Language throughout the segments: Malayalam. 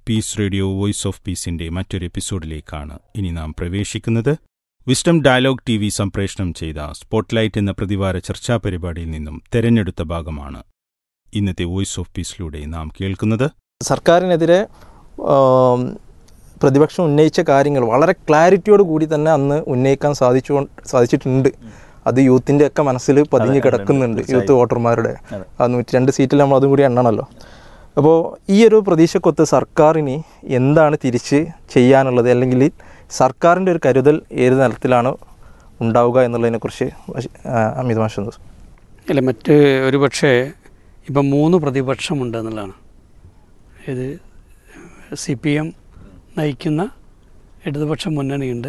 പീസ് റേഡിയോ വോയിസ് ഓഫ് പീസിന്റെ മറ്റൊരു എപ്പിസോഡിലേക്കാണ് ഇനി നാം പ്രവേശിക്കുന്നത് വിസ്ഡം ഡയലോഗ് ടി വി സംപ്രേഷണം ചെയ്ത സ്പോട്ട്ലൈറ്റ് എന്ന പ്രതിവാര ചർച്ചാ പരിപാടിയിൽ നിന്നും തെരഞ്ഞെടുത്ത ഭാഗമാണ് ഇന്നത്തെ വോയിസ് ഓഫ് പീസിലൂടെ നാം കേൾക്കുന്നത് സർക്കാരിനെതിരെ ആം, പ്രതിപക്ഷം ഉന്നയിച്ച കാര്യങ്ങൾ വളരെ ക്ലാരിറ്റിയോട് കൂടി തന്നെ അന്ന് ഉന്നയിക്കാൻ സാധിച്ചു സാധിച്ചിട്ടുണ്ട് അത് യൂത്തിൻ്റെ ഒക്കെ മനസ്സിൽ പതിഞ്ഞു കിടക്കുന്നുണ്ട് യൂത്ത് വോട്ടർമാരുടെ ആ നൂറ്റി രണ്ട് സീറ്റിൽ നമ്മൾ അതും കൂടി എണ്ണണമല്ലോ അപ്പോൾ ഈ ഒരു പ്രതീക്ഷക്കൊത്ത് സർക്കാരിന് എന്താണ് തിരിച്ച് ചെയ്യാനുള്ളത് അല്ലെങ്കിൽ സർക്കാരിൻ്റെ ഒരു കരുതൽ ഏത് തലത്തിലാണ് ഉണ്ടാവുക എന്നുള്ളതിനെക്കുറിച്ച് വശ- ആ, അമിത് മാഷ് അല്ല മറ്റ് ഒരു പക്ഷേ ഇപ്പം മൂന്ന് പ്രതിപക്ഷമുണ്ട് എന്നുള്ളതാണ് ഇത് സി പി എം നയിക്കുന്ന ഇടതുപക്ഷ മുന്നണിയുണ്ട്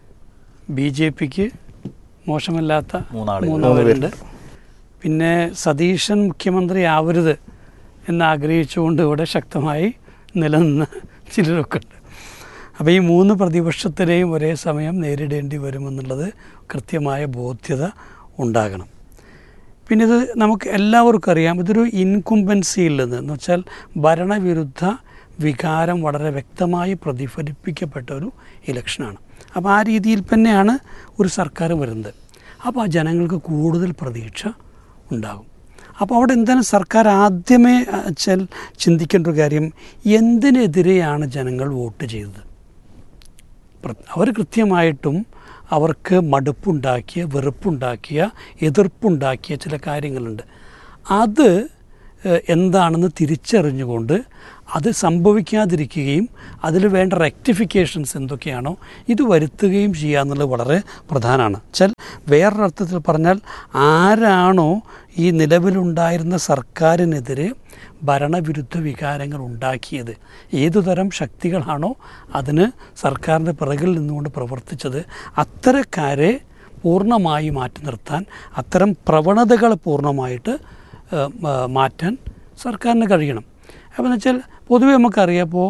ബി ജെ പിക്ക് മോശമല്ലാത്ത മൂന്ന് പേരുണ്ട് പിന്നെ സതീശൻ മുഖ്യമന്ത്രി ആവരുത് എന്നാഗ്രഹിച്ചുകൊണ്ട് ഇവിടെ ശക്തമായി നിലനിന്ന ചിലരൊക്കെ ഉണ്ട് അപ്പോൾ ഈ മൂന്ന് പ്രതിപക്ഷത്തിനെയും ഒരേ സമയം നേരിടേണ്ടി വരുമെന്നുള്ളത് കൃത്യമായ ബോധ്യത ഉണ്ടാകണം പിന്നെ ഇത് നമുക്ക് എല്ലാവർക്കും അറിയാം ഇതൊരു ഇൻകുംബൻസിയിൽ നിന്ന് എന്ന് വെച്ചാൽ ഭരണവിരുദ്ധ വികാരം വളരെ വ്യക്തമായി പ്രതിഫലിപ്പിക്കപ്പെട്ട ഒരു ഇലക്ഷനാണ് അപ്പോൾ ആ രീതിയിൽ തന്നെയാണ് ഒരു സർക്കാർ വരുന്നത് അപ്പോൾ ആ ജനങ്ങൾക്ക് കൂടുതൽ പ്രതീക്ഷ ഉണ്ടാകും അപ്പോൾ അവിടെ എന്താണ് സർക്കാർ ആദ്യമേ വെച്ചാൽ ചിന്തിക്കേണ്ട ഒരു കാര്യം എന്തിനെതിരെയാണ് ജനങ്ങൾ വോട്ട് ചെയ്തത് പ്ര- അവർ കൃത്യമായിട്ടും അവർക്ക് മടുപ്പുണ്ടാക്കിയ വെറുപ്പുണ്ടാക്കിയ എതിർപ്പുണ്ടാക്കിയ ചില കാര്യങ്ങളുണ്ട് അത് ഏഹ്, എന്താണെന്ന് തിരിച്ചറിഞ്ഞുകൊണ്ട് അത് സംഭവിക്കാതിരിക്കുകയും അതിൽ വേണ്ട റെക്ടിഫിക്കേഷൻസ് എന്തൊക്കെയാണോ ഇത് വരുത്തുകയും ചെയ്യുക എന്നുള്ളത് വളരെ പ്രധാനമാണ് വെച്ചാൽ വേറൊരർത്ഥത്തിൽ പറഞ്ഞാൽ ആരാണോ ഈ നിലവിലുണ്ടായിരുന്ന സർക്കാരിനെതിരെ ഭരണവിരുദ്ധ വികാരങ്ങൾ ഉണ്ടാക്കിയത് ഏതുതരം ശക്തികളാണോ അതിന് സർക്കാരിൻ്റെ പിറകിൽ നിന്നുകൊണ്ട് പ്രവർത്തിച്ചത് അത്തരക്കാരെ പൂർണ്ണമായി മാറ്റി നിർത്താൻ അത്തരം പ്രവണതകൾ പൂർണ്ണമായിട്ട് ഏഹ്, മ- മാറ്റാൻ സർക്കാരിന് കഴിയണം അപ്പോൾ എന്ന് വെച്ചാൽ പൊതുവെ നമുക്കറിയാം ഇപ്പോൾ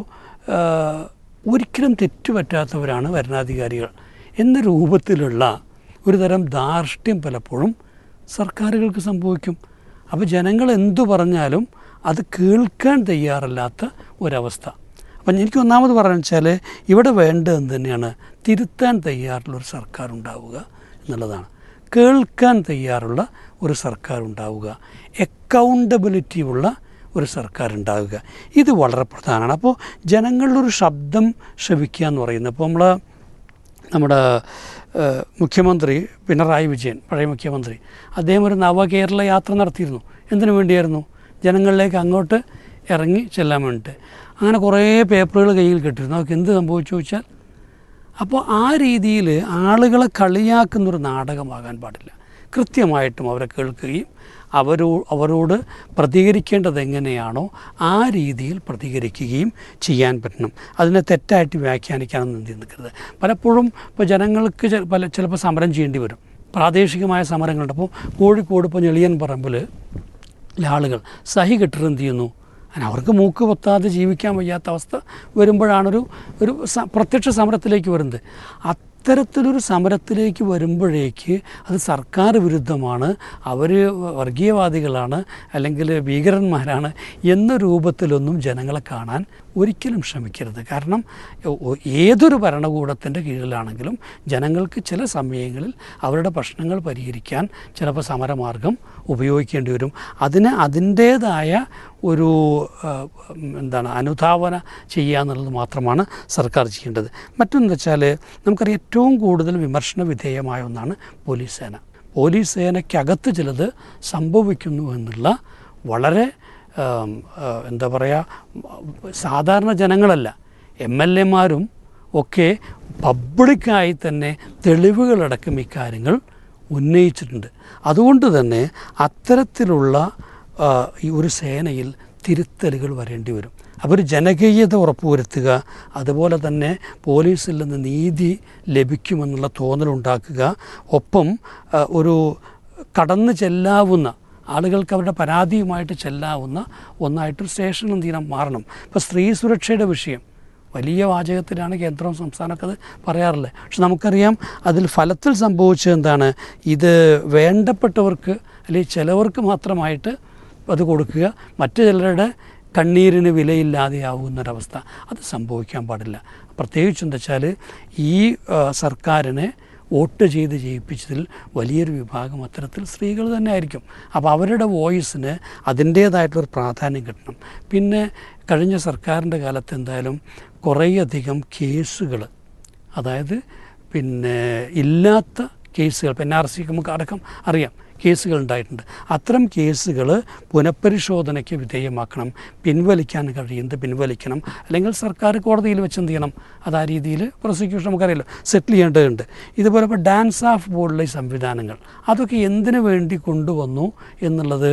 ഒരിക്കലും തെറ്റുപറ്റാത്തവരാണ് ഭരണാധികാരികൾ എന്ന രൂപത്തിലുള്ള ഒരു തരം ധാർഷ്ട്യം പലപ്പോഴും സർക്കാരുകൾക്ക് സംഭവിക്കും അപ്പോൾ ജനങ്ങൾ എന്തു പറഞ്ഞാലും അത് കേൾക്കാൻ തയ്യാറല്ലാത്ത ഒരവസ്ഥ അപ്പം എനിക്ക് ഒന്നാമത് പറയുന്നത് വെച്ചാൽ ഇവിടെ വേണ്ടതെന്ന് തന്നെയാണ് തിരുത്താൻ തയ്യാറുള്ള ഒരു സർക്കാർ ഉണ്ടാവുക എന്നുള്ളതാണ് കേൾക്കാൻ തയ്യാറുള്ള ഒരു സർക്കാർ ഉണ്ടാവുക അക്കൗണ്ടബിലിറ്റി ഉള്ള ഒരു സർക്കാർ ഉണ്ടാവുക ഇത് വളരെ പ്രധാനമാണ് അപ്പോൾ ജനങ്ങളുടെ ഒരു ശബ്ദം ശ്രവിക്കുക എന്ന് പറയുന്നത് അപ്പോൾ നമ്മൾ നമ്മുടെ ഏഹ്, മുഖ്യമന്ത്രി പിണറായി വിജയൻ പഴയ മുഖ്യമന്ത്രി അദ്ദേഹം ഒരു നവകേരള യാത്ര നടത്തിയിരുന്നു എന്തിനു വേണ്ടിയായിരുന്നു ജനങ്ങളിലേക്ക് അങ്ങോട്ട് ഇറങ്ങി ചെല്ലാൻ വേണ്ടിയിട്ട് അങ്ങനെ കുറേ പേപ്പറുകൾ കയ്യിൽ കിട്ടിയിരുന്നു അവർക്ക് എന്ത് സംഭവിച്ചു ചോദിച്ചാൽ അപ്പോൾ ആ രീതിയിൽ ആളുകളെ കളിയാക്കുന്നൊരു നാടകമാകാൻ പാടില്ല കൃത്യമായിട്ടും അവരെ കേൾക്കുകയും അവരോ അവരോട് പ്രതികരിക്കേണ്ടത് എങ്ങനെയാണോ ആ രീതിയിൽ പ്രതികരിക്കുകയും ചെയ്യാൻ പറ്റണം അതിനെ തെറ്റായിട്ട് വ്യാഖ്യാനിക്കാനൊന്നും എന്ത് നിൽക്കരുത് പലപ്പോഴും ഇപ്പോൾ ജനങ്ങൾക്ക് ചെ- പല ചിലപ്പോൾ സമരം ചെയ്യേണ്ടി വരും പ്രാദേശികമായ സമരങ്ങളുണ്ട് അപ്പോൾ കോഴിക്കോട് ഇപ്പോൾ ഞെളിയൻ പറമ്പിൽ ആളുകൾ സഹി കെട്ടിട്ട് എന്ത് ചെയ്യുന്നു അങ്ങനെ അവർക്ക് മൂക്ക് പൊത്താതെ ജീവിക്കാൻ വയ്യാത്ത അവസ്ഥ വരുമ്പോഴാണൊരു ഒരു സ- പ്രത്യക്ഷ സമരത്തിലേക്ക് വരുന്നത് അത്തരത്തിലൊരു സമരത്തിലേക്ക് വരുമ്പോഴേക്ക് അത് സർക്കാർ വിരുദ്ധമാണ് അവർ വർഗീയവാദികളാണ് അല്ലെങ്കിൽ ഭീകരന്മാരാണ് എന്ന രൂപത്തിലൊന്നും ജനങ്ങളെ കാണാൻ ഒരിക്കലും ശ്രമിക്കരുത് കാരണം ഒ- ഒ- ഏതൊരു ഭരണകൂടത്തിൻ്റെ കീഴിലാണെങ്കിലും ജനങ്ങൾക്ക് ചില സമയങ്ങളിൽ അവരുടെ പ്രശ്നങ്ങൾ പരിഹരിക്കാൻ ചിലപ്പോൾ സമരമാർഗം ഉപയോഗിക്കേണ്ടി വരും അതിന് അതിൻ്റേതായ ഒരു ആ, ഉം, എന്താണ് അനുധാവന ചെയ്യുക എന്നുള്ളത് മാത്രമാണ് സർക്കാർ ചെയ്യേണ്ടത് മറ്റൊന്ന് വെച്ചാൽ നമുക്കറിയാം ഏറ്റവും കൂടുതൽ വിമർശന വിധേയമായ ഒന്നാണ് പോലീസ് സേന പോലീസ് സേനയ്ക്കകത്ത് ചിലത് സംഭവിക്കുന്നു എന്നുള്ള വളരെ ആം, ആ, എന്താ പറയുക സാധാരണ ജനങ്ങളല്ല എം എൽ എമാരും ഒക്കെ പബ്ലിക്കായി തന്നെ തെളിവുകളടക്കം ഇക്കാര്യങ്ങൾ ഉന്നയിച്ചിട്ടുണ്ട് അതുകൊണ്ട് തന്നെ അത്തരത്തിലുള്ള ആ, ഈ ഒരു സേനയിൽ തിരുത്തലുകൾ വരേണ്ടി വരും അപ്പോൾ ഒരു ജനകീയത ഉറപ്പുവരുത്തുക അതുപോലെ തന്നെ പോലീസിൽ നിന്ന് നീതി ലഭിക്കുമെന്നുള്ള തോന്നലുണ്ടാക്കുക ഒപ്പം ആ, ഒരു കടന്നു ചെല്ലാവുന്ന ആളുകൾക്ക് അവരുടെ പരാതിയുമായിട്ട് ചെല്ലാവുന്ന ഒന്നായിട്ടൊരു സ്റ്റേഷൻ എന്ത് ചെയ്യണം മാറണം ഇപ്പോൾ സ്ത്രീ സുരക്ഷയുടെ വിഷയം വലിയ വാചകത്തിലാണ് കേന്ദ്രവും സംസ്ഥാനമൊക്കെ അത് പറയാറുള്ളത് പക്ഷെ നമുക്കറിയാം അതിൽ ഫലത്തിൽ സംഭവിച്ചത് എന്താണ് ഇത് വേണ്ടപ്പെട്ടവർക്ക് അല്ലെങ്കിൽ ചിലവർക്ക് മാത്രമായിട്ട് അത് കൊടുക്കുക മറ്റു ചിലരുടെ കണ്ണീരിന് വിലയില്ലാതെയാവുന്നൊരവസ്ഥ അത് സംഭവിക്കാൻ പാടില്ല പ്രത്യേകിച്ച് എന്താ വെച്ചാൽ ഈ ആ, സർക്കാരിനെ വോട്ട് ചെയ്ത് ജയിപ്പിച്ചതിൽ വലിയൊരു വിഭാഗം അത്തരത്തിൽ സ്ത്രീകൾ തന്നെ ആയിരിക്കും അപ്പോൾ അവരുടെ വോയിസിന് അതിൻ്റേതായിട്ടുള്ളൊരു പ്രാധാന്യം കിട്ടണം പിന്നെ കഴിഞ്ഞ സർക്കാരിൻ്റെ കാലത്ത് എന്തായാലും കുറേയധികം കേസുകൾ അതായത് പിന്നെ ഇല്ലാത്ത കേസുകൾ ഇപ്പം എൻ ആർ സി നമുക്ക് അടക്കം അറിയാം കേസുകൾ ഉണ്ടായിട്ടുണ്ട് അത്തരം കേസുകൾ പുനഃപരിശോധനയ്ക്ക് വിധേയമാക്കണം പിൻവലിക്കാൻ കഴിയുന്നത് പിൻവലിക്കണം അല്ലെങ്കിൽ സർക്കാർ കോടതിയിൽ വെച്ച് എന്ത് ചെയ്യണം അത് ആ രീതിയിൽ പ്രോസിക്യൂഷൻ നമുക്കറിയാലോ സെറ്റിൽ ചെയ്യേണ്ടതുണ്ട് ഇതുപോലെ ഇപ്പോൾ ഡാൻസ് ഓഫ് പോലുള്ള ഈ സംവിധാനങ്ങൾ അതൊക്കെ എന്തിനു വേണ്ടി കൊണ്ടുവന്നു എന്നുള്ളത്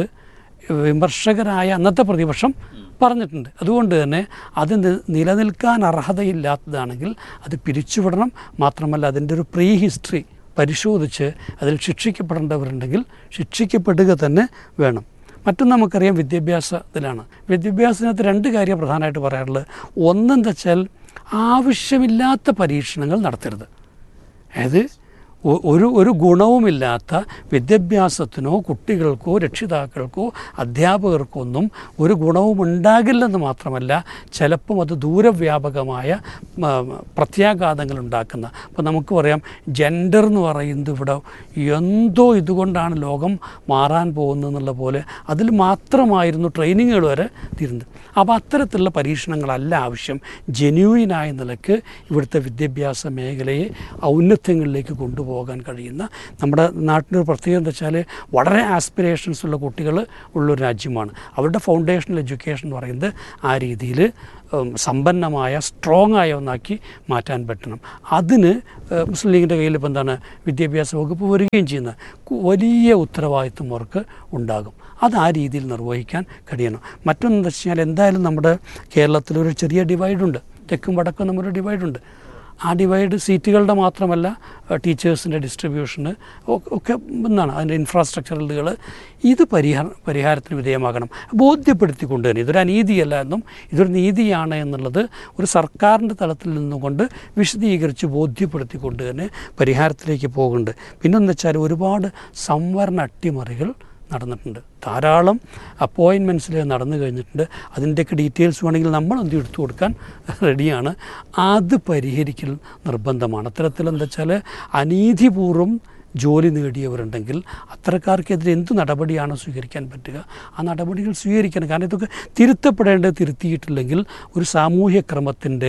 വിമർശകരായ അന്നത്തെ പ്രതിപക്ഷം പറഞ്ഞിട്ടുണ്ട് അതുകൊണ്ട് തന്നെ അത് നി- നിലനിൽക്കാൻ അർഹതയില്ലാത്തതാണെങ്കിൽ അത് പിരിച്ചുവിടണം മാത്രമല്ല അതിൻ്റെ ഒരു പ്രീ ഹിസ്റ്ററി പരിശോധിച്ച് അതിൽ ശിക്ഷിക്കപ്പെടേണ്ടവരുണ്ടെങ്കിൽ ശിക്ഷിക്കപ്പെടുക തന്നെ വേണം മറ്റൊന്ന് നമുക്കറിയാം വിദ്യാഭ്യാസത്തിലാണ് വിദ്യാഭ്യാസത്തിനകത്ത് രണ്ട് കാര്യം പ്രധാനമായിട്ട് പറയാറുള്ളത് ഒന്നെന്താ വെച്ചാൽ ആവശ്യമില്ലാത്ത പരീക്ഷണങ്ങൾ നടത്തരുത് അതായത് ഒ- ഒരു ഒരു ഗുണവുമില്ലാത്ത വിദ്യാഭ്യാസത്തിനോ കുട്ടികൾക്കോ രക്ഷിതാക്കൾക്കോ അധ്യാപകർക്കോ ഒന്നും ഒരു ഗുണവും ഉണ്ടാകില്ലെന്ന് മാത്രമല്ല ചിലപ്പം അത് ദൂരവ്യാപകമായ മ, പ്രത്യാഘാതങ്ങൾ ഉണ്ടാക്കുന്ന അപ്പോൾ നമുക്ക് പറയാം ജെൻഡർ എന്ന് പറയുന്നത് ഇവിടെ എന്തോ ഇതുകൊണ്ടാണ് ലോകം മാറാൻ പോകുന്നത് എന്നുള്ള പോലെ അതിൽ മാത്രമായിരുന്നു ട്രെയിനിങ്ങുകൾ വരെ തീരുന്നത് അപ്പോൾ അത്തരത്തിലുള്ള പരീക്ഷണങ്ങളല്ല ആവശ്യം ജെന്യൂയിനായ നിലക്ക് ഇവിടുത്തെ വിദ്യാഭ്യാസ മേഖലയെ ഔന്നത്യങ്ങളിലേക്ക് കൊണ്ടുപോകാൻ കഴിയുന്ന നമ്മുടെ നാട്ടിനൊരു പ്രത്യേകത എന്താ വെച്ചാൽ വളരെ ആസ്പിറേഷൻസ് ഉള്ള കുട്ടികൾ ഉള്ളൊരു രാജ്യമാണ് അവരുടെ ഫൗണ്ടേഷണൽ എഡ്യൂക്കേഷൻ എന്ന് പറയുന്നത് ആ രീതിയിൽ ഉം, സമ്പന്നമായ സ്ട്രോങ് ആയ ഒന്നാക്കി മാറ്റാൻ പറ്റണം അതിന് ഏഹ്, മുസ്ലിം ലീഗിൻ്റെ കയ്യിൽ ഇപ്പോൾ എന്താണ് വിദ്യാഭ്യാസ വകുപ്പ് വരികയും ചെയ്യുന്ന കു- വലിയ ഉത്തരവാദിത്വം അവർക്ക് ഉണ്ടാകും അത് ആ രീതിയിൽ നിർവഹിക്കാൻ കഴിയണം മറ്റൊന്നെന്ന് വെച്ച് കഴിഞ്ഞാൽ എന്തായാലും നമ്മുടെ കേരളത്തിലൊരു ചെറിയ ഡിവൈഡുണ്ട് തെക്കും വടക്കും നമ്മുടെ ഡിവൈഡുണ്ട് ആ ഡിവൈഡ് സീറ്റുകളുടെ മാത്രമല്ല ടീച്ചേഴ്സിൻ്റെ ഡിസ്ട്രിബ്യൂഷന് ഒക്കെ ഒന്നാണ് അതിൻ്റെ ഇൻഫ്രാസ്ട്രക്ചറുകൾ ഇത് പരിഹാര പരിഹാരത്തിന് വിധേയമാകണം ബോധ്യപ്പെടുത്തിക്കൊണ്ട് തന്നെ ഇതൊരു അനീതിയല്ല എന്നും ഇതൊരു നീതിയാണ് എന്നുള്ളത് ഒരു സർക്കാരിൻ്റെ തലത്തിൽ നിന്നുകൊണ്ട് വിശദീകരിച്ച് ബോധ്യപ്പെടുത്തിക്കൊണ്ട് തന്നെ പരിഹാരത്തിലേക്ക് പോകുന്നുണ്ട് പിന്നെന്ന് വെച്ചാൽ ഒരുപാട് സംവരണ അട്ടിമറികൾ നടന്നിട്ടുണ്ട് ധാരാളം അപ്പോയിൻമെൻറ്റ്സിൽ നടന്നു കഴിഞ്ഞിട്ടുണ്ട് അതിൻ്റെയൊക്കെ ഡീറ്റെയിൽസ് വേണമെങ്കിൽ നമ്മൾ എന്ത് എടുത്തു കൊടുക്കാൻ റെഡിയാണ് അത് പരിഹരിക്കൽ നിർബന്ധമാണ് അത്തരത്തിൽ എന്താ വെച്ചാൽ അനീതിപൂർവ്വം ജോലി നേടിയവരുണ്ടെങ്കിൽ അത്തരക്കാർക്കെതിരെ എന്ത് നടപടിയാണ് സ്വീകരിക്കാൻ പറ്റുക ആ നടപടികൾ സ്വീകരിക്കണം കാരണം ഇതൊക്കെ തിരുത്തപ്പെടേണ്ടത് തിരുത്തിയിട്ടില്ലെങ്കിൽ ഒരു സാമൂഹ്യ ക്രമത്തിൻ്റെ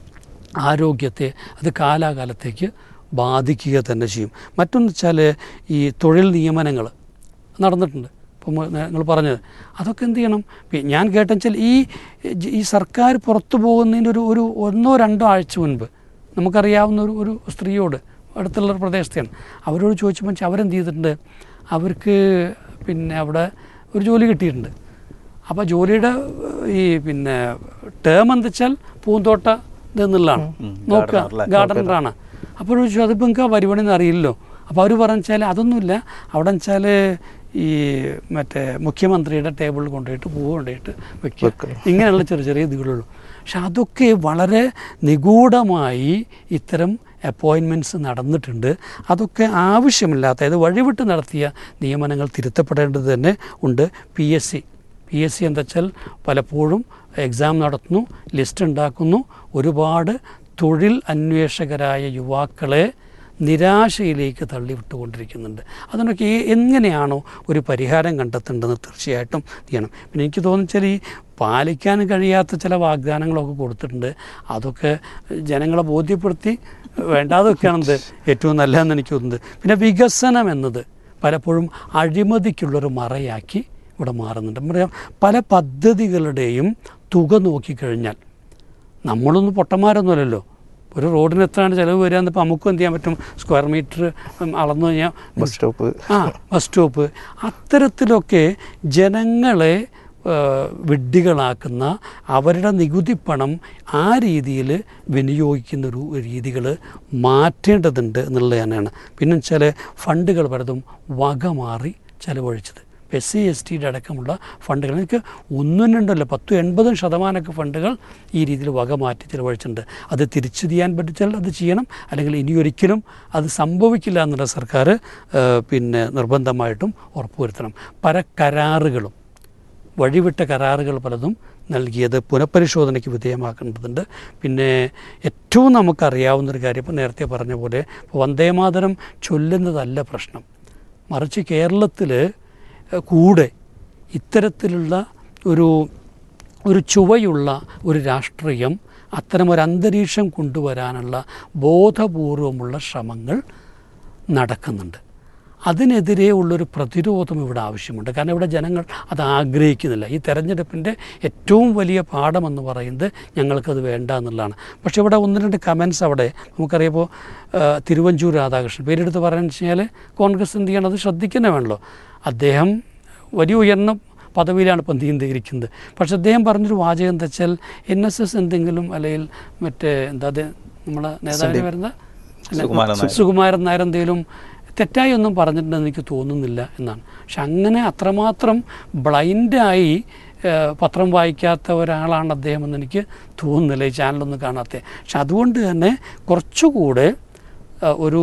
ആരോഗ്യത്തെ അത് കാലാകാലത്തേക്ക് ബാധിക്കുക തന്നെ ചെയ്യും മറ്റൊന്ന് വെച്ചാൽ ഈ തൊഴിൽ നിയമനങ്ങൾ നടന്നിട്ടുണ്ട് ഇപ്പം നിങ്ങൾ പറഞ്ഞത് അതൊക്കെ എന്ത് ചെയ്യണം പി- ഞാൻ കേട്ടെച്ചാൽ ഈ ജ- ഈ സർക്കാർ പുറത്തു പോകുന്നതിൻ്റെ ഒരു ഒരു ഒന്നോ രണ്ടോ ആഴ്ച മുൻപ് നമുക്കറിയാവുന്ന ഒരു ഒരു സ്ത്രീയോട് അടുത്തുള്ള ഒരു പ്രദേശത്തെയാണ് അവരോട് ചോദിച്ചപ്പോൾ വെച്ചാൽ അവരെന്ത് ചെയ്തിട്ടുണ്ട് അവർക്ക് പിന്നെ അവിടെ ഒരു ജോലി കിട്ടിയിട്ടുണ്ട് അപ്പോൾ ജോലിയുടെ ഈ പിന്നെ ടേം എന്താ വെച്ചാൽ പൂന്തോട്ട ഇതെന്നുള്ളതാണ് നോക്കുക ഗാർഡനറാണ് അപ്പോൾ ചോദിച്ചു അതിപ്പോൾ നിങ്ങൾക്ക് ആ പരിപാടി അറിയില്ലല്ലോ അപ്പോൾ അവർ പറഞ്ഞാൽ അതൊന്നുമില്ല അവിടെ വെച്ചാൽ ഈ മറ്റേ മുഖ്യമന്ത്രിയുടെ ടേബിളിൽ കൊണ്ടുപോയിട്ട് പൂവ് കൊണ്ടുപോയിട്ട് വെക്കുക വെക്കണം. ഇങ്ങനെയുള്ള ചെറിയ ചെറിയ ഇതുകളുള്ളൂ പക്ഷെ അതൊക്കെ വളരെ നിഗൂഢമായി ഇത്തരം അപ്പോയിൻമെൻറ്റ്സ് നടന്നിട്ടുണ്ട് അതൊക്കെ ആവശ്യമില്ലാത്ത അതായത് വഴിവിട്ട് നടത്തിയ നിയമനങ്ങൾ തിരുത്തപ്പെടേണ്ടത് തന്നെ ഉണ്ട് P S C P S C എന്താ വെച്ചാൽ പലപ്പോഴും എക്സാം നടത്തുന്നു ലിസ്റ്റ് ഉണ്ടാക്കുന്നു ഒരുപാട് തൊഴിൽ അന്വേഷകരായ യുവാക്കളെ നിരാശയിലേക്ക് തള്ളിവിട്ടുകൊണ്ടിരിക്കുന്നുണ്ട് അതിനൊക്കെ ഈ- എങ്ങനെയാണോ ഒരു പരിഹാരം കണ്ടെത്തേണ്ടതെന്ന് തീർച്ചയായിട്ടും ചെയ്യണം പിന്നെ എനിക്ക് തോന്നിച്ചാൽ ഈ പാലിക്കാൻ കഴിയാത്ത ചില വാഗ്ദാനങ്ങളൊക്കെ കൊടുത്തിട്ടുണ്ട് അതൊക്കെ ജനങ്ങളെ ബോധ്യപ്പെടുത്തി വേണ്ടാതൊക്കെയാണെന്ത് ഏറ്റവും നല്ലതെന്ന് എനിക്ക് തോന്നുന്നത് പിന്നെ വികസനം എന്നത് പലപ്പോഴും അഴിമതിക്കുള്ളൊരു മറയാക്കി ഇവിടെ മാറുന്നുണ്ട് പറയാം പല പദ്ധതികളുടെയും തുക നോക്കിക്കഴിഞ്ഞാൽ നമ്മളൊന്നും പൊട്ടന്മാരൊന്നുമല്ലല്ലോ ഒരു റോഡിന് എത്രയാണ് ചിലവ് വരിക എന്നിപ്പോൾ നമുക്കും എന്ത് ചെയ്യാൻ പറ്റും സ്ക്വയർ മീറ്റർ അളന്നു കഴിഞ്ഞാൽ ബസ് സ്റ്റോപ്പ് ആ ബസ് സ്റ്റോപ്പ് അത്തരത്തിലൊക്കെ ജനങ്ങളെ ആ, വിഡ്ഢികളാക്കുന്ന അവരുടെ നികുതി പണം ആ രീതിയിൽ വിനിയോഗിക്കുന്ന ഒരു രീതികൾ മാറ്റേണ്ടതുണ്ട് എന്നുള്ളത് തന്നെയാണ് പിന്നെ വെച്ചാൽ ഫണ്ടുകൾ പലതും വകമാറി ചെലവഴിച്ചത് എസ് സി എസ് ടിയുടെ അടക്കമുള്ള ഫണ്ടുകൾ എനിക്ക് ഒന്നും രണ്ടല്ല പത്തും എൺപതും ശതമാനമൊക്കെ ഫണ്ടുകൾ ഈ രീതിയിൽ വക മാറ്റി ചിലവഴിച്ചിട്ടുണ്ട് അത് തിരിച്ചു ചെയ്യാൻ പറ്റിച്ചാൽ അത് ചെയ്യണം അല്ലെങ്കിൽ ഇനിയൊരിക്കലും അത് സംഭവിക്കില്ല എന്നുള്ള സർക്കാർ ആ, പിന്നെ നിർബന്ധമായിട്ടും ഉറപ്പുവരുത്തണം പല കരാറുകളും വഴിവിട്ട കരാറുകൾ പലതും നൽകിയത് പുനഃപരിശോധനയ്ക്ക് വിധേയമാക്കേണ്ടതുണ്ട് പിന്നെ ഏറ്റവും നമുക്കറിയാവുന്നൊരു കാര്യം ഇപ്പോൾ നേരത്തെ പറഞ്ഞ പോലെ ഇപ്പോൾ വന്ദേമാതരം ചൊല്ലുന്നതല്ല പ്രശ്നം മറിച്ച് കേരളത്തിൽ കൂടെ ഇത്തരത്തിലുള്ള ഒരു ഒരു ചുവയുള്ള ഒരു രാഷ്ട്രീയം അത്തരമൊരു അന്തരീക്ഷം കൊണ്ടുവരാനുള്ള ബോധപൂർവമുള്ള ശ്രമങ്ങൾ നടക്കുന്നുണ്ട് അതിനെതിരെ ഉള്ളൊരു പ്രതിരോധം ഇവിടെ ആവശ്യമുണ്ട് കാരണം ഇവിടെ ജനങ്ങൾ അത് ആഗ്രഹിക്കുന്നില്ല ഈ തെരഞ്ഞെടുപ്പിൻ്റെ ഏറ്റവും വലിയ പാഠമെന്ന് പറയുന്നത് ഞങ്ങൾക്കത് വേണ്ട എന്നുള്ളതാണ് പക്ഷേ ഇവിടെ ഒന്ന് രണ്ട് കമൻസ് അവിടെ നമുക്കറിയപ്പോൾ തിരുവഞ്ചൂർ രാധാകൃഷ്ണൻ പേരെടുത്ത് പറയാന്ന് വെച്ച് കഴിഞ്ഞാൽ കോൺഗ്രസ് എന്ത് ചെയ്യണം അത് ശ്രദ്ധിക്കുന്നേ വേണമല്ലോ അദ്ദേഹം വലിയ ഉയർന്ന പദവിയിലാണ് ഇപ്പം നീന്തിയിരിക്കുന്നത് പക്ഷെ അദ്ദേഹം പറഞ്ഞൊരു വാചകം എന്താ വെച്ചാൽ എൻ എസ് എസ് എന്തെങ്കിലും അല്ലെങ്കിൽ മറ്റേ എന്താ അത് നമ്മളെ നേതാവിന് വരുന്ന സുകുമാരൻ നായർ. സുകുമാരൻ നായർ എന്തെങ്കിലും തെറ്റായി ഒന്നും പറഞ്ഞിട്ടുണ്ടെന്ന് എനിക്ക് തോന്നുന്നില്ല എന്നാണ് പക്ഷെ അങ്ങനെ അത്രമാത്രം ബ്ലൈൻഡായി ഏഹ്, പത്രം വായിക്കാത്ത ഒരാളാണ് അദ്ദേഹം എന്ന് എനിക്ക് തോന്നുന്നില്ല ഈ ചാനലൊന്നും കാണാത്ത പക്ഷെ അതുകൊണ്ട് തന്നെ കുറച്ചുകൂടെ ഏഹ്, ഒരു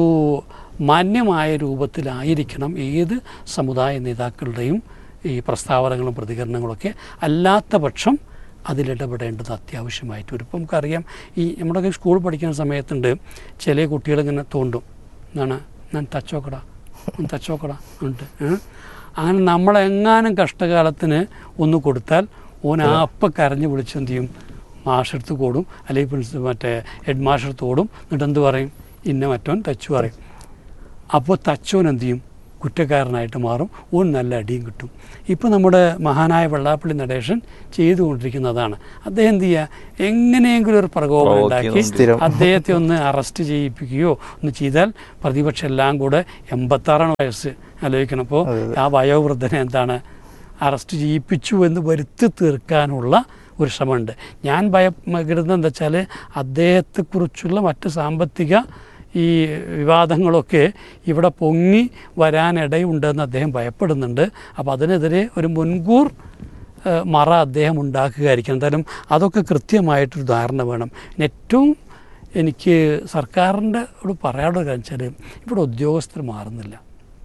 മാന്യമായ രൂപത്തിലായിരിക്കണം ഏത് സമുദായ നേതാക്കളുടെയും ഈ പ്രസ്താവനകളും പ്രതികരണങ്ങളൊക്കെ അല്ലാത്ത പക്ഷം അതിലിടപെടേണ്ടത് അത്യാവശ്യമായിട്ട് വരും ഇപ്പം നമുക്കറിയാം ഈ നമ്മുടെയൊക്കെ സ്കൂൾ പഠിക്കുന്ന സമയത്തുണ്ട് ചില കുട്ടികൾ ഇങ്ങനെ തോണ്ടും എന്താണ് ഞാൻ തച്ചോക്കട ഞാൻ തച്ചോക്കട ഉണ്ട് ഏ? അങ്ങനെ നമ്മളെങ്ങാനും കഷ്ടകാലത്തിന് ഒന്ന് കൊടുത്താൽ ഓൻ ആ അപ്പം കരഞ്ഞ് വിളിച്ചെന്ത് ചെയ്യും മാഷെടുത്ത് കൂടും അല്ലെങ്കിൽ പ്രിൻസിപ്പൽ മറ്റേ ഹെഡ് മാഷെടുത്ത് കൂടും എന്നിട്ട് എന്ത് പറയും ഇന്ന മറ്റോൻ തച്ചു പറയും അപ്പോൾ തച്ചോൻ എന്ത് ചെയ്യും കുറ്റക്കാരനായിട്ട് മാറും ഓൻ നല്ല അടിയും കിട്ടും ഇപ്പോൾ നമ്മുടെ മഹാനായ വെള്ളാപ്പള്ളി നടേശൻ ചെയ്തുകൊണ്ടിരിക്കുന്നതാണ് അദ്ദേഹം എന്ത് ചെയ്യുക എങ്ങനെയെങ്കിലും ഒരു പ്രകോപനം ഉണ്ടാക്കി സ്ഥിരം. അദ്ദേഹത്തെ ഒന്ന് അറസ്റ്റ് ചെയ്യിപ്പിക്കുകയോ ഒന്ന് ചെയ്താൽ പ്രതിപക്ഷം എല്ലാം കൂടെ എൺപത്താറാണ് വയസ്സ് ആലോചിക്കണം അപ്പോൾ ആ വയോവൃദ്ധനെ എന്താണ് അറസ്റ്റ് ചെയ്യിപ്പിച്ചു എന്ന് വരുത്തി തീർക്കാനുള്ള ഒരു ശ്രമമുണ്ട് ഞാൻ ഭയപ്പെടുന്നത് എന്താ വെച്ചാൽ അദ്ദേഹത്തെക്കുറിച്ചുള്ള മറ്റ് സാമ്പത്തിക ഈ വിവാദങ്ങളൊക്കെ ഇവിടെ പൊങ്ങി വരാനിടയുണ്ടെന്ന് അദ്ദേഹം ഭയപ്പെടുന്നുണ്ട് അപ്പോൾ അതിനെതിരെ ഒരു മുൻകൂർ ഏഹ്, മറ അദ്ദേഹം ഉണ്ടാക്കുകയായിരിക്കും എന്തായാലും അതൊക്കെ കൃത്യമായിട്ടൊരു ധാരണ വേണം പിന്നെ ഏറ്റവും എനിക്ക് സർക്കാരിൻ്റെ ഒരു പറയാനുള്ള കാര്യം വെച്ചാൽ ഇവിടെ ഉദ്യോഗസ്ഥർ മാറുന്നില്ല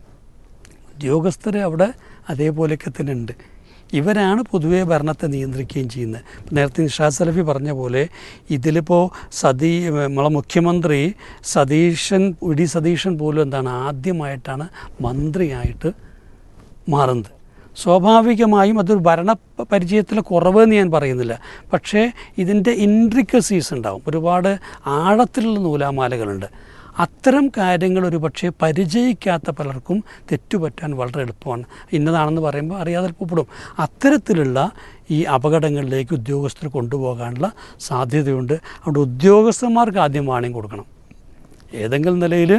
ഉദ്യോഗസ്ഥർ അവിടെ അതേപോലെയൊക്കെ തന്നെ ഉണ്ട് ഇവരാണ് പൊതുവേ ഭരണത്തെ നിയന്ത്രിക്കുകയും ചെയ്യുന്നത് ഇപ്പം നേരത്തെ നിഷാദ് സലഫി പറഞ്ഞ പോലെ ഇതിലിപ്പോൾ സതീ നമ്മളെ മുഖ്യമന്ത്രി സതീശൻ വി ഡി സതീശൻ പോലും എന്താണ് ആദ്യമായിട്ടാണ് മന്ത്രിയായിട്ട് മാറുന്നത് സ്വാഭാവികമായും അതൊരു ഭരണ പ- പരിചയത്തിലെ കുറവ് എന്ന് ഞാൻ പറയുന്നില്ല പക്ഷേ ഇതിൻ്റെ ഇൻട്രിക്കസീസ് ഉണ്ടാവും ഒരുപാട് ആഴത്തിലുള്ള നൂലാമാലകളുണ്ട് അത്തരം കാര്യങ്ങൾ ഒരു പക്ഷേ പരിചയിക്കാത്ത പലർക്കും തെറ്റുപറ്റാൻ വളരെ എളുപ്പമാണ് ഇന്നതാണെന്ന് പറയുമ്പോൾ അറിയാതെ എളുപ്പപ്പെടും അത്തരത്തിലുള്ള ഈ അപകടങ്ങളിലേക്ക് ഉദ്യോഗസ്ഥർ കൊണ്ടുപോകാനുള്ള സാധ്യതയുണ്ട് അവിടെ ഉദ്യോഗസ്ഥന്മാർക്ക് ആദ്യം വാണിംഗ് കൊടുക്കണം ഏതെങ്കിലും നിലയിൽ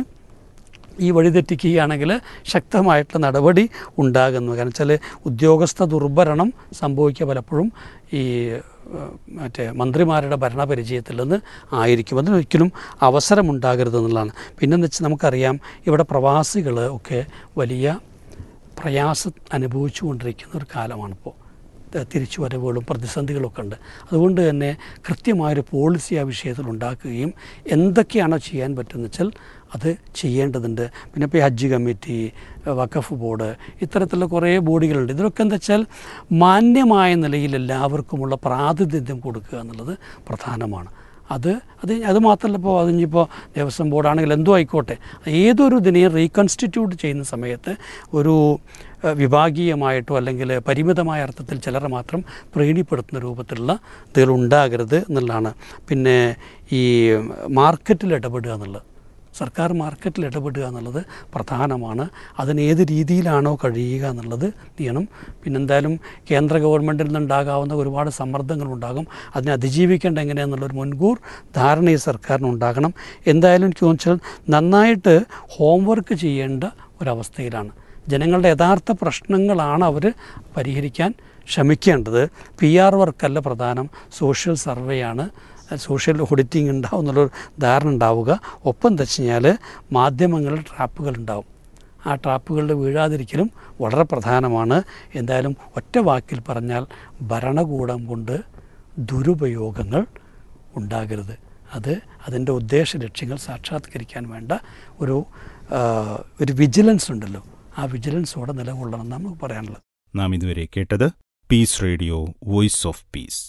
ഈ വഴി തെറ്റിക്കുകയാണെങ്കിൽ ശക്തമായിട്ടുള്ള നടപടി ഉണ്ടാകുന്നു കാരണം വെച്ചാൽ ഉദ്യോഗസ്ഥ ദുർഭരണം സംഭവിക്കുക പലപ്പോഴും ഈ ഏഹ്, മറ്റേ മന്ത്രിമാരുടെ ഭരണപരിചയത്തിൽ നിന്ന് ആയിരിക്കും അതിനൊരിക്കലും അവസരമുണ്ടാകരുത് എന്നുള്ളതാണ് പിന്നെന്ന് വെച്ചാൽ നമുക്കറിയാം ഇവിടെ പ്രവാസികൾ ഒക്കെ വലിയ പ്രയാസം അനുഭവിച്ചു കൊണ്ടിരിക്കുന്ന ഒരു കാലമാണിപ്പോൾ തിരിച്ചു വരവുകളും പ്രതിസന്ധികളൊക്കെ ഉണ്ട് അതുകൊണ്ട് തന്നെ കൃത്യമായൊരു പോളിസി ആ വിഷയത്തിൽ ഉണ്ടാക്കുകയും എന്തൊക്കെയാണോ ചെയ്യാൻ പറ്റുന്നത് വെച്ചാൽ അത് ചെയ്യേണ്ടതുണ്ട് പിന്നെ ഇപ്പോൾ ഈ ഹജ്ജ് കമ്മിറ്റി വഖഫ് ബോർഡ് ഇത്തരത്തിലുള്ള കുറേ ബോഡികളുണ്ട് ഇതിലൊക്കെ എന്താ വെച്ചാൽ മാന്യമായ നിലയിൽ എല്ലാവർക്കുമുള്ള പ്രാതിനിധ്യം കൊടുക്കുക എന്നുള്ളത് പ്രധാനമാണ് അത് അത് അത് മാത്രമല്ല ഇപ്പോൾ അതിനിപ്പോൾ ദേവസ്വം ബോർഡാണെങ്കിൽ എന്തോ ആയിക്കോട്ടെ ഏതൊരു ഇതിനെയും റീകൺസ്റ്റിറ്റ്യൂട്ട് ചെയ്യുന്ന സമയത്ത് ഒരു ഏഹ്, വിഭാഗീയമായിട്ടോ അല്ലെങ്കിൽ പരിമിതമായ അർത്ഥത്തിൽ ചിലരെ മാത്രം പ്രീണിപ്പെടുത്തുന്ന രൂപത്തിലുള്ള ഇതുകൾ ഉണ്ടാകരുത് എന്നുള്ളതാണ് പിന്നെ ഈ മാർക്കറ്റിൽ ഇടപെടുക എന്നുള്ളത് സർക്കാർ മാർക്കറ്റിൽ ഇടപെടുക എന്നുള്ളത് പ്രധാനമാണ് അതിന് ഏത് രീതിയിലാണോ കഴിയുക എന്നുള്ളത് ചെയ്യണം പിന്നെന്തായാലും കേന്ദ്ര ഗവൺമെൻറ്റിൽ നിന്നുണ്ടാകാവുന്ന ഒരുപാട് സമ്മർദ്ദങ്ങളുണ്ടാകും അതിനെ അതിജീവിക്കേണ്ട എങ്ങനെയാണെന്നുള്ളൊരു മുൻകൂർ ധാരണ ഈ സർക്കാരിന് ഉണ്ടാകണം എന്തായാലും എനിക്ക് തോന്നിച്ചാൽ നന്നായിട്ട് ഹോംവർക്ക് ചെയ്യേണ്ട ഒരവസ്ഥയിലാണ് ജനങ്ങളുടെ യഥാർത്ഥ പ്രശ്നങ്ങളാണ് അവർ പരിഹരിക്കാൻ ശ്രമിക്കേണ്ടത് പി ആർ വർക്കല്ല പ്രധാനം സോഷ്യൽ സർവേയാണ് സോഷ്യൽ ഓഡിറ്റിംഗ് ഉണ്ടാവും എന്നുള്ളൊരു ധാരണ ഉണ്ടാവുക ഒപ്പം എന്താ വെച്ച് കഴിഞ്ഞാൽ മാധ്യമങ്ങളിൽ ട്രാപ്പുകൾ ഉണ്ടാവും ആ ട്രാപ്പുകളിൽ വീഴാതിരിക്കലും വളരെ പ്രധാനമാണ് എന്തായാലും ഒറ്റ വാക്കിൽ പറഞ്ഞാൽ ഭരണകൂടം കൊണ്ട് ദുരുപയോഗങ്ങൾ ഉണ്ടാകരുത് അത് അതിൻ്റെ ഉദ്ദേശ ലക്ഷ്യങ്ങൾ സാക്ഷാത്കരിക്കാൻ വേണ്ട ഒരു ആ, ഒരു വിജിലൻസ് ഉണ്ടല്ലോ ആ വിജിലൻസോടെ നിലകൊള്ളണം എന്ന് നമുക്ക് പറയാനുള്ളത് നാം ഇതുവരെ കേട്ടത് peace radio voice of peace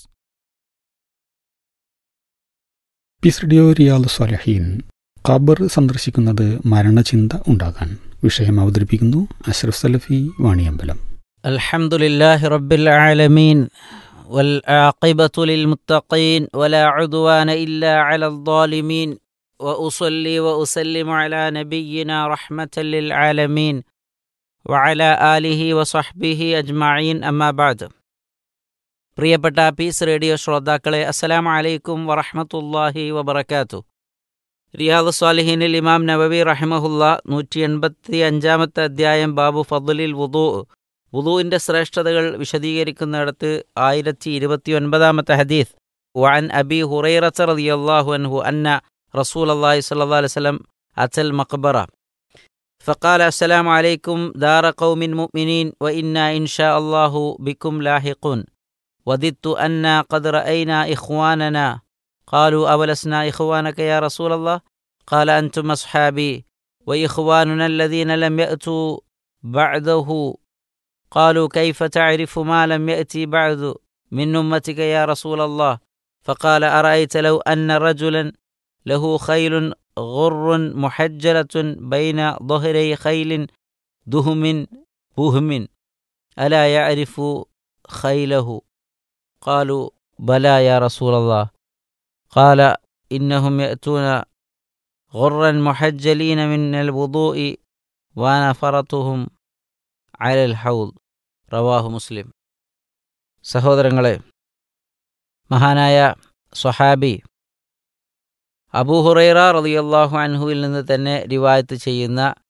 peace radio Riyadh സ്വാലഹീൻ ഖബർ സന്ദർശിക്കുന്നത് മരണചിന്ത ഉണ്ടാകാൻ വിഷയം അവതരിപ്പിക്കുന്നു അഷ്റഫ് സലഫി വാണിയമ്പലം الحمد لله رب العالمين والعاقبة للمتقين ولا عدوان إلا على الظالمين وأصلي وأسلم على نبينا رحمة للعالمين وعلى آله وصحبه أجمعين أما بعد പ്രിയപ്പെട്ട പീസ് റേഡിയോ ശ്രോതാക്കളെ അസ്സലാമു അലൈക്കും വറഹ്മത്തുള്ളാഹി വബറകാതുഹു റിയാദ് സ്വാലിഹീനിൽ ഇമാം നബവി റഹിമഹുല്ല നൂറ്റി എൺപത്തി അഞ്ചാമത്തെ അധ്യായം ബാബു ഫضലിൽ വുദൂ വുദൂവിൻ്റെ ശ്രേഷ്ഠതകൾ വിശദീകരിക്കുന്നിടത്ത് ആയിരത്തി ഇരുപത്തി ഒൻപതാമത്തെ ഹദീസ് വഅൻ അബി ഹുറൈറത്ത് റളിയല്ലാഹു അൻഹു അന്ന റസൂൽ അള്ളാഹി സ്വല്ലല്ലാഹു അലൈഹി വസല്ലം അത്തൽ മഖബറ فقال السلام عليكم دار قوم مؤمنين وإنا إن شاء الله بكم لاحقون وددت أنا قد رأينا إخواننا قالوا أولسنا إخوانك يا رسول الله قال أنتم أصحابي وإخواننا الذين لم يأتوا بعده قالوا كيف تعرف ما لم يأتي بعد من أمتك يا رسول الله فقال أرأيت لو أن رجلا له خيل غر محجلة بين ظهري خيل دهم بهم ألا يعرف خيله قالوا بلى يا رسول الله قال إنهم يأتون غرا محجلين من الوضوء وأنا فرطهم അലൽ ഹൗദ് റവാഹു മുസ്ലിം സഹോദരങ്ങളെ മഹാനായ സ്വഹാബി അബൂഹുറൈറ റളിയല്ലാഹു അൻഹുവിൽ നിന്ന് തന്നെ റിവായത്ത് ചെയ്യുന്ന